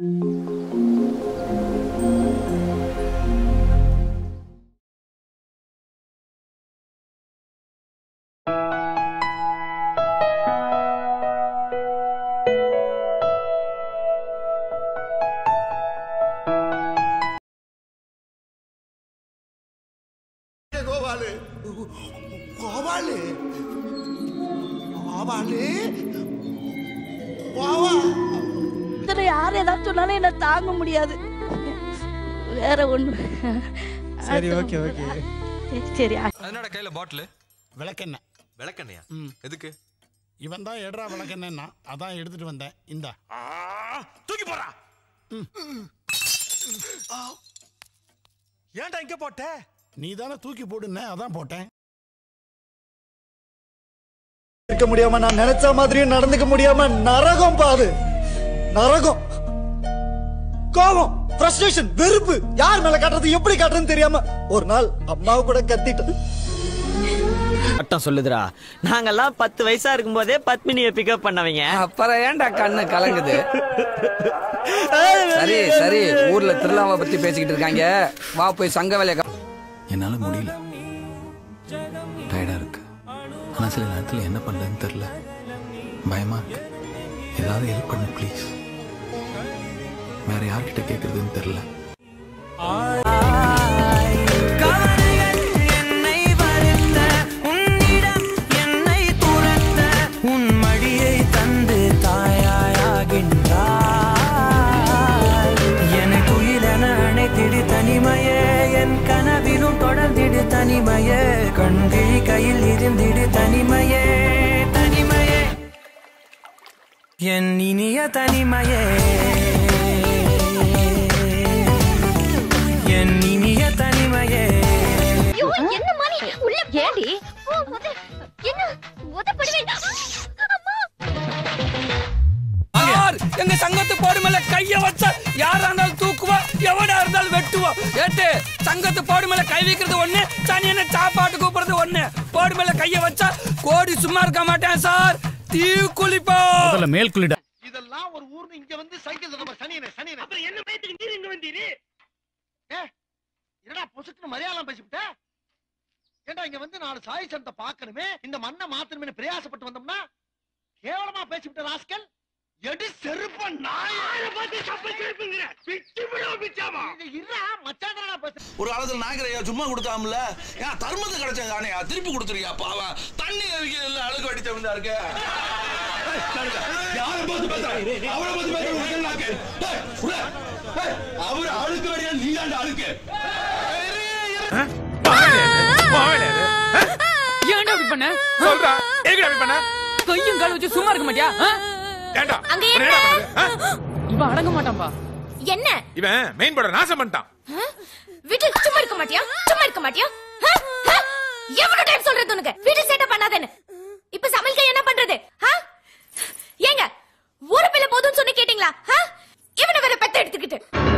கோபாலு கோபாலு கோபாலு கோவா இத்தனை யார் ஏதாவது சொன்னாலும் என்ன தாங்க முடியாது வேற ஒண்ணு சரி ஓகே ஓகே சரி, சரி என்னடா கையில பாட்டில் விளக்கெண்ணெய் விளக்கண்ணையா ம். எதுக்கு இவன் தான் எடுறா விளக்கெண்ணா அதான் எடுத்துட்டு வந்தேன் இந்தா தூக்கி போடா ஏன்டா இங்க போட்ட நீ தானே தூக்கி போடுன அதான் போட்டேன் இருக்க முடியாம நான் நினைச்ச மாதிரியும் நடந்துக்க முடியாம நரகம் பாது நரகம் கோபம் ஃப்ரஸ்ட்ரேஷன் வெறுப்பு யார் மேல காட்டுறது எப்படி காட்டுறதுன்னு தெரியாம ஒரு நாள் அம்மாவை கூட கத்திட்டு அட்டம் சொல்லுதுடா நாங்கெல்லாம் பத்து வயசா இருக்கும்போதே பத்மினியை பிக்கப் பண்ணவங்க அப்புறம் ஏன்டா கண்ணு கலங்குது சரி சரி ஊர்ல திருவிழாவை பத்தி பேசிக்கிட்டு இருக்காங்க வா போய் சங்க வேலையை கா- என்னால முடியல டயர்டா இருக்கு ஆனா சில நேரத்துல என்ன பண்றதுன்னு தெரியல பயமா இருக்கு ஏதாவது ஹெல்ப் பண்ணு ப்ளீஸ் வேற யார்கிட்ட கேக்குறதுன்னு தெரியல என்னை வருத்த உன்னிடம் என்னை துரத்த உன் மடியை தந்து தாயாயாகின்றாய் என குயிலென அணைத்திடு தனிமையே என் கனவிலும் தொடர்ந்திடு தனிமையே கண்கிழி கையில் இருந்திடு தனிமையே தனிமையே என் இனிய தனிமையே என் இனிய தனிமையே ஐயோ என்ன மானி உள்ள ஏண்டி என்ன உதப்படுவேன் யார் எங்க சங்கத்து போடு மேல கைய வச்சா யாரா இருந்தாலும் தூக்குவா எவனா இருந்தாலும் வெட்டுவா ஏட்டு சங்கத்து போடு மேல கை வைக்கிறது ஒண்ணு சனியனை சாப்பாட்டு கூப்பிடுறது ஒண்ணு போடு மேல கைய வச்சா கோடி சும்மா இருக்க மாட்டேன் சார் தீ குளிப்பா முதல்ல மேல் குளிடா இதெல்லாம் ஒரு ஊர்னு இங்க வந்து சைக்கிள் நம்ம சனியனே சனியனே அப்புறம் என்ன பயத்துக்கு நீர் இங்க வந்தீரு ஏ என்னடா பொசுக்குன்னு மலையாளம் பேசிவிட்ட ஏண்டா இங்க வந்து நாலு சாய் சனத்தை பார்க்கணுமே இந்த மண்ணை மாத்தணுமே பிரயாசப்பட்டு வந்தோம்னா கேவலமா பேசிவிட்ட ராஸ்கல் எடு செருப்ப நாய பார்த்து சப்ப செருப்புங்கிற பிச்சு விட பிச்சாமா இருடா மச்சான் பேச ஒரு காலத்துல நாகரையா சும்மா கொடுத்தாம்ல ஏன் தர்மத்தை கிடைச்ச காணையா திருப்பி கொடுத்துருக்கியா பாவம் தண்ணி இல்ல அழுக்கு வடி தவிர்ந்தா இருக்கு யாரை பார்த்து பேசுற அவரை பார்த்து பேசுற உனக்கு என்ன நாக்கு? டேய், உள்ள. டேய், அவரு அழுக்கு வடியா நீ தாண்டா அழுக்கு ஏன்டா அப்படி பண்ண சொல்றா எங்கடா அப்படி பண்ண கையும் கால் வச்சு சும்மா இருக்க மாட்டியா ஏண்டா அங்க உன்னை என்ன? என்னடா பண்ணுது? ஆ? இவன் அடங்க மாட்டான்பா என்ன இவன் மெயின் போர்ட நாசம் பண்ணிட்டான் வீட்டுல சும்மா இருக்க மாட்டியா சும்மா இருக்க மாட்டியா ஆ? ஆ? எவ்வளவு டைம் சொல்றது உனக்கு வீட்டு சேட்டை பண்ணாதேன்னு இப்ப சமையல் என்ன பண்றது ஆ? ஏங்க ஒரு பிள்ளை போதும்னு சொன்ன கேட்டீங்களா ஆ? இவனை வேற பெத்த எடுத்துக்கிட்டு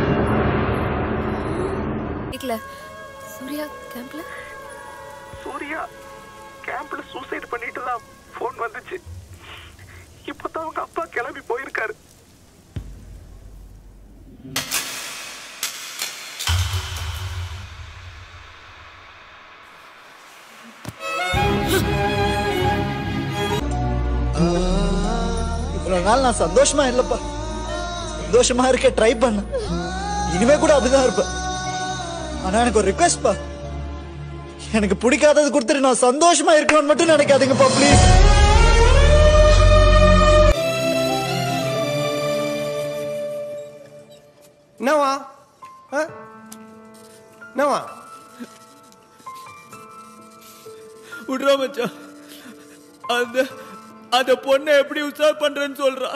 கேக்கல சூர்யா கேம்ப்ல சூர்யா கேம்ப்ல சூசைட் பண்ணிட்டு தான் போன் வந்துச்சு இப்பதான் அவங்க அப்பா கிளம்பி போயிருக்காரு இவ்வளவு நாள் நான் சந்தோஷமா இல்லப்பா சந்தோஷமா இருக்க ட்ரை பண்ண இனிமே கூட அப்படிதான் இருப்பேன் ஆனா எனக்கு ஒரு ரிக்வெஸ்ட் பா எனக்கு பிடிக்காதது கொடுத்துட்டு நான் சந்தோஷமா இருக்கணும்னு மட்டும் நினைக்காதீங்கப்பா ப்ளீஸ் என்னவா ஆ? என்னவா விட்றா மச்சான் அந்த அந்த பொண்ணை எப்படி உஷார் பண்றேன்னு சொல்றா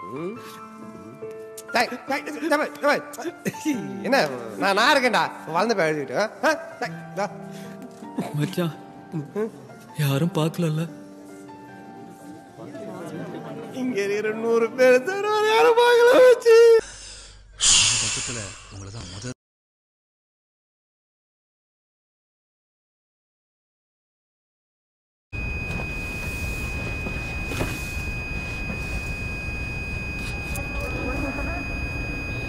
டேய், டேய், டேய், டேய், டேய். என்ன நான் நான் இருக்கேன்டா வளர்ந்த போய் எழுதிட்டு ஆ? ஆ? டேய், டா. மச்சான் யாரும் பார்க்கலல்ல இங்க இருக்கிற நூறு பேர் தவிர வேற யாரும் பார்க்கல வச்சு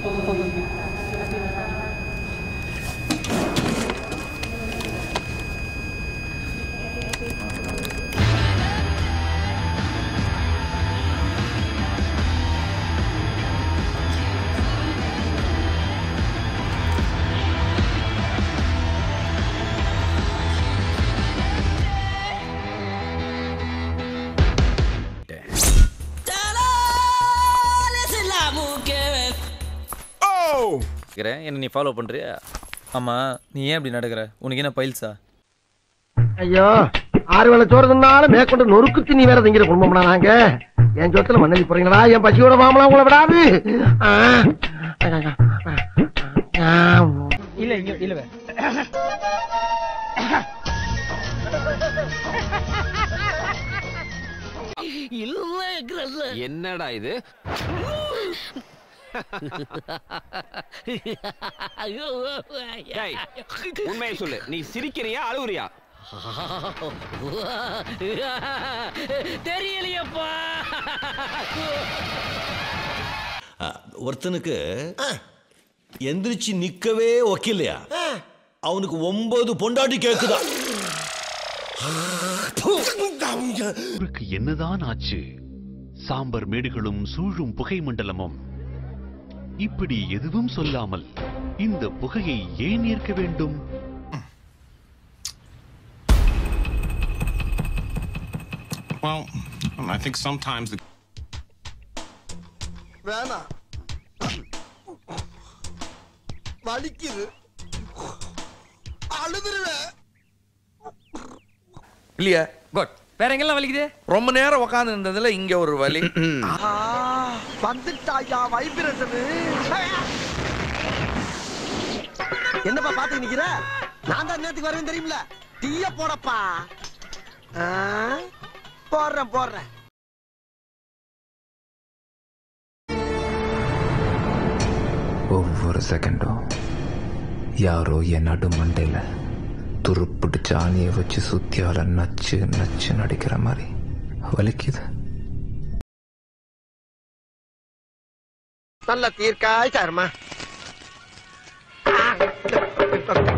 என்ன நீ ஃபாலோ பண்றியா ஆமா நீ ஏன் இப்படி நடக்கிற உனக்கு என்ன பைல்ஸா ஐயோ ஆறு வேளை சோறு தின்னாலும் மேற்கொண்டு நொறுக்கு திணி வேற திங்கிற குடும்பம்னா நாங்க என் சொத்துல மண்ணலி போறீங்களா என் பசியோட மாமலாம் உங்களை விடாது ஆ. ஆ. இல்ல இங்க இல்ல என்னடா இது டேய், உண்மையை சொல்லு நீ சிரிக்கிறியா அழுகுறியா தெரியலையப்பா ஒருத்தனுக்கு எந்திரிச்சு நிக்கவே ஒக்கில்லையா அவனுக்கு ஒன்பது பொண்டாட்டி கேக்குதா ஊருக்கு என்னதான் ஆச்சு சாம்பர் மேடுகளும் சூழும் புகை மண்டலமும் இப்படி எதுவும் சொல்லாமல் இந்த புகையை ஏன் ஏற்க வேண்டும் Well, I think sometimes the வேணாம் வலிக்குது அழுதுருவேன் இல்லையா குட் வேற எங்கெல்லாம் வலிக்குது ரொம்ப நேரம் உட்கார்ந்து இருந்ததுல இங்க ஒரு வலி வந்துட்டாயா வைப்ரேஷனு என்னப்பா பாத்து நிக்கிற நான் தான் நேத்துக்கு வருவேன் தெரியுமில டீய போடப்பா ஆ, போடுறேன் போடுறேன் ஒவ்வொரு செகண்டும் யாரோ என் நடு மண்டையில துருப்பிடிச்ச ஆணியை வச்சு சுத்தியால நச்சு நச்சு நடிக்கிற மாதிரி வலிக்குது நல்ல தீர்க்காய் சாருமா